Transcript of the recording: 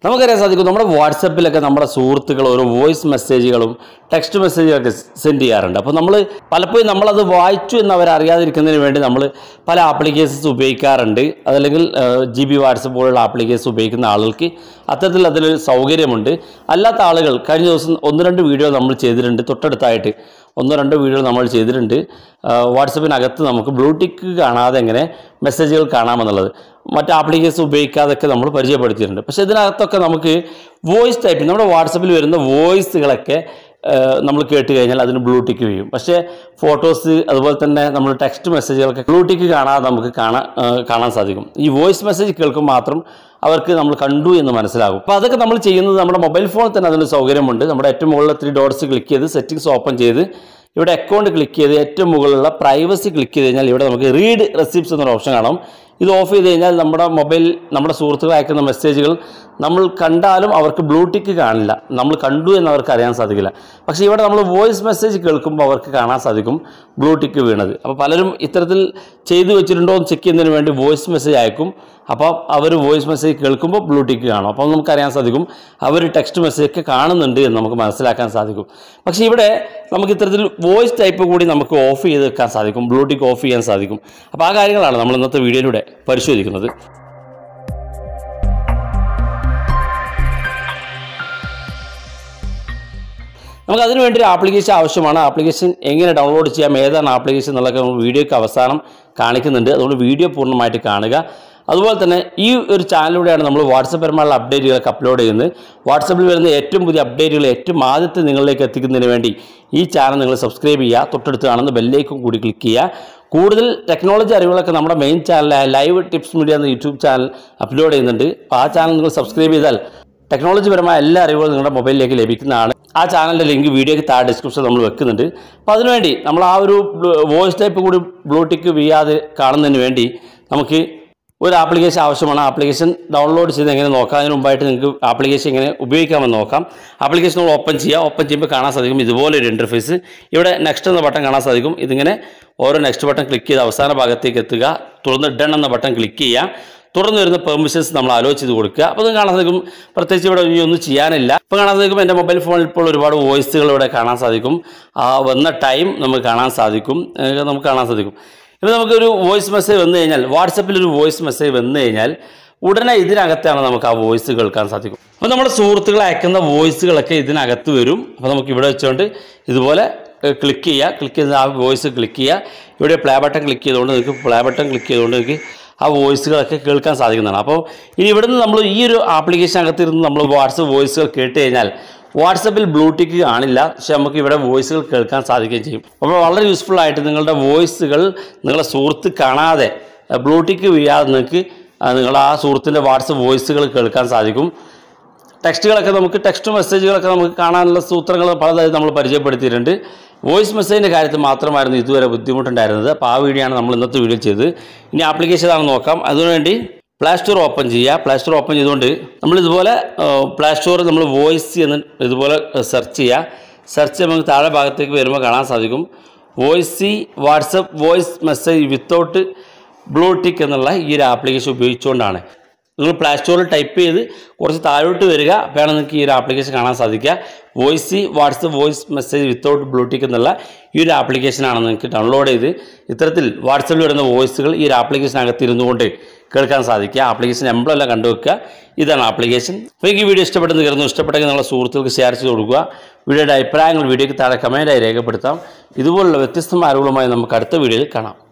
നമുക്കറിയാൻ സാധിക്കും നമ്മുടെ വാട്സപ്പിലൊക്കെ നമ്മുടെ സുഹൃത്തുക്കൾ ഓരോ വോയിസ് മെസ്സേജുകളും ടെക്സ്റ്റ് മെസ്സേജുകളൊക്കെ സെൻഡ് ചെയ്യാറുണ്ട് അപ്പോൾ നമ്മൾ പലപ്പോഴും നമ്മളത് വായിച്ചു എന്ന് അവർ അറിയാതിരിക്കുന്നതിന് വേണ്ടി നമ്മൾ പല ആപ്ലിക്കേഷൻസ് ഉപയോഗിക്കാറുണ്ട് അതല്ലെങ്കിൽ ജി ബി വാട്സപ്പ് പോലുള്ള ആപ്ലിക്കേഷൻസ് ഉപയോഗിക്കുന്ന ആളുകൾക്ക് അത്തരത്തിൽ അതിലൊരു സൗകര്യമുണ്ട് അല്ലാത്ത ആളുകൾ കഴിഞ്ഞ ദിവസം ഒന്ന് രണ്ട് വീഡിയോ നമ്മൾ ചെയ്തിട്ടുണ്ട് തൊട്ടടുത്തായിട്ട് ഒന്നോ രണ്ടോ വീഡിയോ നമ്മൾ ചെയ്തിട്ടുണ്ട് ആ, വാട്സപ്പിനകത്ത് നമുക്ക് ബ്ലൂടിക്ക് കാണാതെ എങ്ങനെ മെസ്സേജുകൾ കാണാമെന്നുള്ളത് മറ്റ് ആപ്ലിക്കേഷൻസ് ഉപയോഗിക്കാതൊക്കെ നമ്മൾ പരിചയപ്പെടുത്തിയിട്ടുണ്ട് പക്ഷേ ഇതിനകത്തൊക്കെ നമുക്ക് വോയിസ് ടൈപ്പിംഗ് നമ്മുടെ വാട്സപ്പിൽ വരുന്ന വോയിസുകളൊക്കെ നമ്മൾ കേട്ട് കഴിഞ്ഞാൽ അതിന് ബ്ലൂടിക്ക് വീഴും പക്ഷേ ഫോട്ടോസ് അതുപോലെ തന്നെ നമ്മൾ ടെക്സ്റ്റ് മെസ്സേജുകളൊക്കെ ബ്ലൂടിക്ക് കാണാതെ നമുക്ക് കാണാൻ ആ, കാണാൻ സാധിക്കും ഈ വോയിസ് മെസ്സേജ് കേൾക്കുമ്പോൾ മാത്രം അവർക്ക് നമ്മൾ കണ്ടു എന്ന് മനസ്സിലാകും അപ്പോൾ അതൊക്കെ നമ്മൾ ചെയ്യുന്നത് നമ്മുടെ മൊബൈൽ ഫോണിൽ തന്നെ അതിന് സൗകര്യമുണ്ട് നമ്മുടെ ഏറ്റവും മുകളിൽ ത്രീ ഡോട്ട്സ് ക്ലിക്ക് ചെയ്ത് സെറ്റിംഗ്സ് ഓപ്പൺ ചെയ്ത് ഇവിടെ അക്കൗണ്ട് ക്ലിക്ക് ചെയ്ത് ഏറ്റവും മുകളിലുള്ള പ്രൈവസി ക്ലിക്ക് ചെയ്ത് കഴിഞ്ഞാൽ ഇവിടെ നമുക്ക് റീഡ് റെസിപ്റ്റ്സ് എന്നൊരു ഓപ്ഷൻ കാണാം ഇത് ഓഫ് ചെയ്ത് കഴിഞ്ഞാൽ നമ്മുടെ മൊബൈൽ നമ്മുടെ സുഹൃത്തുക്കൾ അയക്കുന്ന മെസ്സേജുകൾ നമ്മൾ കണ്ടാലും അവർക്ക് ബ്ലൂടിക്ക് കാണില്ല നമ്മൾ കണ്ടു എന്ന് അവർക്ക് അറിയാൻ സാധിക്കില്ല പക്ഷേ ഇവിടെ നമ്മൾ വോയിസ് മെസ്സേജ് കേൾക്കുമ്പോൾ അവർക്ക് കാണാൻ സാധിക്കും ബ്ലൂടിക്ക് വീണത് അപ്പോൾ പലരും ഇത്തരത്തിൽ ചെയ്തു വെച്ചിട്ടുണ്ടോ എന്ന് ചെക്ക് ചെയ്യുന്നതിന് വേണ്ടി വോയിസ് മെസ്സേജ് അയക്കും അപ്പോൾ അവർ വോയിസ് മെസ്സേജ് കേൾക്കുമ്പോൾ ബ്ലൂടിക്ക് കാണും അപ്പോൾ നമുക്കറിയാൻ സാധിക്കും അവർ ടെക്സ്റ്റ് മെസ്സേജ് ഒക്കെ കാണുന്നുണ്ട് എന്ന് നമുക്ക് മനസ്സിലാക്കാൻ സാധിക്കും പക്ഷേ ഇവിടെ നമുക്ക് ഇത്തരത്തിൽ വോയിസ് ടൈപ്പ് കൂടി നമുക്ക് ഓഫ് ചെയ്ത് വെക്കാൻ സാധിക്കും ബ്ലൂടിക്ക് ഓഫ് ചെയ്യാൻ സാധിക്കും അപ്പോൾ ആ കാര്യങ്ങളാണ് നമ്മൾ ഇന്നത്തെ വീഡിയോയിലൂടെ പരിശോധിക്കുന്നത് നമുക്ക് അതിനു വേണ്ടി ഒരു ആപ്ലിക്കേഷൻ ആവശ്യമാണ് ആപ്ലിക്കേഷൻ എങ്ങനെ ഡൗൺലോഡ് ചെയ്യാം ഏതാണ് ആപ്ലിക്കേഷൻ എന്നുള്ളതൊക്കെ നമ്മൾ വീഡിയോയ്ക്ക് അവസാനം കാണിക്കുന്നുണ്ട് അതുകൊണ്ട് വീഡിയോ പൂർണ്ണമായിട്ട് കാണുക അതുപോലെ തന്നെ ഈ ഒരു ചാനലിലൂടെയാണ് നമ്മൾ വാട്സപ്പ് പരമായുള്ള അപ്ഡേറ്റുകളൊക്കെ അപ്ലോഡ് ചെയ്യുന്നത് വാട്സപ്പിൽ വരുന്ന ഏറ്റവും പുതിയ അപ്ഡേറ്റുകൾ ഏറ്റവും ആദ്യത്തെ നിങ്ങളിലേക്ക് എത്തിക്കുന്നതിന് വേണ്ടി ഈ ചാനൽ നിങ്ങൾ സബ്സ്ക്രൈബ് ചെയ്യുക തൊട്ടടുത്ത് കാണുന്ന ബെല്ലേക്കും കൂടി ക്ലിക്ക് ചെയ്യുക കൂടുതൽ ടെക്നോളജി അറിവുകളൊക്കെ നമ്മുടെ മെയിൻ ചാനലായ ലൈവ് ടിപ്സ് മീഡിയ എന്ന യൂട്യൂബ് ചാനൽ അപ്ലോഡ് ചെയ്യുന്നുണ്ട് അപ്പോൾ ആ ചാനൽ നിങ്ങൾ സബ്സ്ക്രൈബ് ചെയ്താൽ ടെക്നോളജി പരമായ എല്ലാ അറിവുകളും നിങ്ങളുടെ മൊബൈലിലേക്ക് ലഭിക്കുന്നതാണ് ആ ചാനലിൻ്റെ ലിങ്ക് വീഡിയോയ്ക്ക് താഴെ ഡിസ്ക്രിപ്ഷൻ നമ്മൾ വെക്കുന്നുണ്ട് അപ്പോൾ അതിനുവേണ്ടി നമ്മൾ ആ ഒരു വോയിസ് ടൈപ്പ് കൂടി ബ്ലൂടിക്ക് വീഴാതെ കാണുന്നതിന് വേണ്ടി നമുക്ക് ഒരു ആപ്ലിക്കേഷൻ ആവശ്യമാണ് ആപ്ലിക്കേഷൻ ഡൗൺലോഡ് ചെയ്ത് എങ്ങനെ നോക്കാം അതിന് മുമ്പായിട്ട് നിങ്ങൾക്ക് ആപ്ലിക്കേഷൻ എങ്ങനെ ഉപയോഗിക്കാമെന്ന് നോക്കാം ആപ്ലിക്കേഷൻ നമ്മൾ ഓപ്പൺ ചെയ്യുക ഓപ്പൺ ചെയ്യുമ്പോൾ കാണാൻ സാധിക്കും ഇതുപോലെ ഒരു ഇൻ്റർഫേസ് ഇവിടെ നെക്സ്റ്റ് എന്ന ബട്ടൺ കാണാൻ സാധിക്കും ഇതിങ്ങനെ ഓരോ നെക്സ്റ്റ് ബട്ടൺ ക്ലിക്ക് ചെയ്ത് അവസാന ഭാഗത്തേക്ക് എത്തുക തുടർന്ന് ഡൺ എന്ന ബട്ടൺ ക്ലിക്ക് ചെയ്യുക തുടർന്ന് വരുന്ന പെർമിഷൻസ് നമ്മൾ ആലോചിച്ച് ചെയ്ത് കൊടുക്കുക അപ്പോൾ അത് കാണാൻ സാധിക്കും പ്രത്യേകിച്ച് ഇവിടെ ഇനി ഒന്നും ചെയ്യാനില്ല ഇപ്പോൾ കാണാൻ സാധിക്കും എൻ്റെ മൊബൈൽ ഫോണിൽ ഇപ്പോൾ ഒരുപാട് വോയിസുകൾ ഇവിടെ കാണാൻ സാധിക്കും ആ വന്ന ടൈം നമുക്ക് കാണാൻ സാധിക്കും ഏഹ് നമുക്ക് കാണാൻ സാധിക്കും ഇപ്പോൾ നമുക്കൊരു വോയിസ് മെസ്സേജ് വന്നു കഴിഞ്ഞാൽ വാട്സപ്പിൽ ഒരു വോയിസ് മെസ്സേജ് വന്നു കഴിഞ്ഞാൽ ഉടനെ ഇതിനകത്താണ് നമുക്ക് ആ വോയിസ് കേൾക്കാൻ സാധിക്കും അപ്പോൾ നമ്മുടെ സുഹൃത്തുക്കൾ അയക്കുന്ന വോയിസുകളൊക്കെ ഇതിനകത്ത് വരും അപ്പോൾ നമുക്ക് ഇവിടെ വെച്ചുകൊണ്ട് ഇതുപോലെ ക്ലിക്ക് ചെയ്യുക ക്ലിക്ക് ചെയ്ത് ആ വോയിസ് ക്ലിക്ക് ചെയ്യുക ഇവിടെ പ്ലേ ബട്ടൺ ക്ലിക്ക് ചെയ്തുകൊണ്ട് നിങ്ങൾക്ക് പ്ലേ ബട്ടൺ ക്ലിക്ക് ചെയ്തുകൊണ്ട് നിങ്ങൾക്ക് ആ വോയിസുകളൊക്കെ കേൾക്കാൻ സാധിക്കുന്നതാണ് അപ്പോൾ ഇനി ഇവിടുന്ന് നമ്മൾ ഈ ഒരു ആപ്ലിക്കേഷനകത്ത് ഇരുന്ന് നമ്മൾ വാട്സപ്പ് വോയിസുകൾ കേട്ട് കഴിഞ്ഞാൽ വാട്സപ്പിൽ ബ്ലൂടിക്ക് കാണില്ല പക്ഷെ നമുക്ക് ഇവിടെ വോയിസുകൾ കേൾക്കാൻ സാധിക്കുകയും ചെയ്യും അപ്പോൾ വളരെ യൂസ്ഫുൾ ആയിട്ട് നിങ്ങളുടെ വോയിസുകൾ നിങ്ങളുടെ സുഹൃത്ത് കാണാതെ ബ്ലൂടിക്ക് വീഴാതെ നിങ്ങൾക്ക് നിങ്ങൾ ആ സുഹൃത്തിൻ്റെ വാട്സപ്പ് വോയിസുകൾ കേൾക്കാൻ സാധിക്കും ടെക്സ്റ്റുകളൊക്കെ നമുക്ക് ടെക്സ്റ്റ് മെസ്സേജുകളൊക്കെ നമുക്ക് കാണാനുള്ള സൂത്രങ്ങൾ പലതായി നമ്മൾ പരിചയപ്പെടുത്തിയിട്ടുണ്ട് വോയിസ് മെസ്സേജിൻ്റെ കാര്യത്തിൽ മാത്രമായിരുന്നു ഇതുവരെ ബുദ്ധിമുട്ടുണ്ടായിരുന്നത് അപ്പോൾ ആ വീഡിയോ ആണ് നമ്മൾ ഇന്നത്തെ വീഡിയോ ചെയ്തത് ഇനി ആപ്ലിക്കേഷൻ ആണ് നോക്കാം അതിനുവേണ്ടി പ്ലേ സ്റ്റോർ ഓപ്പൺ ചെയ്യുക പ്ലേ സ്റ്റോർ ഓപ്പൺ ചെയ്തുകൊണ്ട് നമ്മൾ ഇതുപോലെ പ്ലേ സ്റ്റോറിൽ നമ്മൾ വോയിസ് എന്ന് ഇതുപോലെ സെർച്ച് ചെയ്യുക സെർച്ച് ചെയ്യുമ്പോൾ നമുക്ക് താഴെ ഭാഗത്തേക്ക് വരുമ്പോൾ കാണാൻ സാധിക്കും voice WhatsApp voice message without blue tick എന്നുള്ള ഈ ഒരു ആപ്ലിക്കേഷൻ ഉപയോഗിച്ചുകൊണ്ടാണ് നിങ്ങൾ പ്ലേ സ്റ്റോറിൽ ടൈപ്പ് ചെയ്ത് കുറച്ച് താഴോട്ട് വരിക അപ്പോഴാണ് നിങ്ങൾക്ക് ഈ ഒരു ആപ്ലിക്കേഷൻ കാണാൻ സാധിക്കുക voice voice voice message without blue tick എന്നുള്ള ഈ ഒരു ആപ്ലിക്കേഷനാണ് നിങ്ങൾക്ക് ഡൗൺലോഡ് ചെയ്ത് ഇത്തരത്തിൽ വാട്സപ്പിൽ വരുന്ന വോയിസുകൾ ഈ ഒരു ആപ്ലിക്കേഷനകത്ത് ഇരുന്നു കൊണ്ട് കേൾക്കാൻ സാധിക്കുക ആപ്ലിക്കേഷൻ എംബ്ലെല്ലാം കണ്ടുവെക്കുക ഇതാണ് ആപ്ലിക്കേഷൻ അപ്പോൾ ഈ വീഡിയോ ഇഷ്ടപ്പെട്ടെന്ന് കരുതുന്നു ഇഷ്ടപ്പെട്ടെങ്കിൽ നിങ്ങളുടെ സുഹൃത്തുക്കൾക്ക് ഷെയർ ചെയ്ത് കൊടുക്കുക വീഡിയോയുടെ അഭിപ്രായങ്ങൾ വീഡിയോയ്ക്ക് താഴെ കമൻറ്റായി രേഖപ്പെടുത്താം ഇതുപോലുള്ള വ്യത്യസ്തമായ അറിവുകളുമായി നമുക്ക് അടുത്ത വീഡിയോയിൽ കാണാം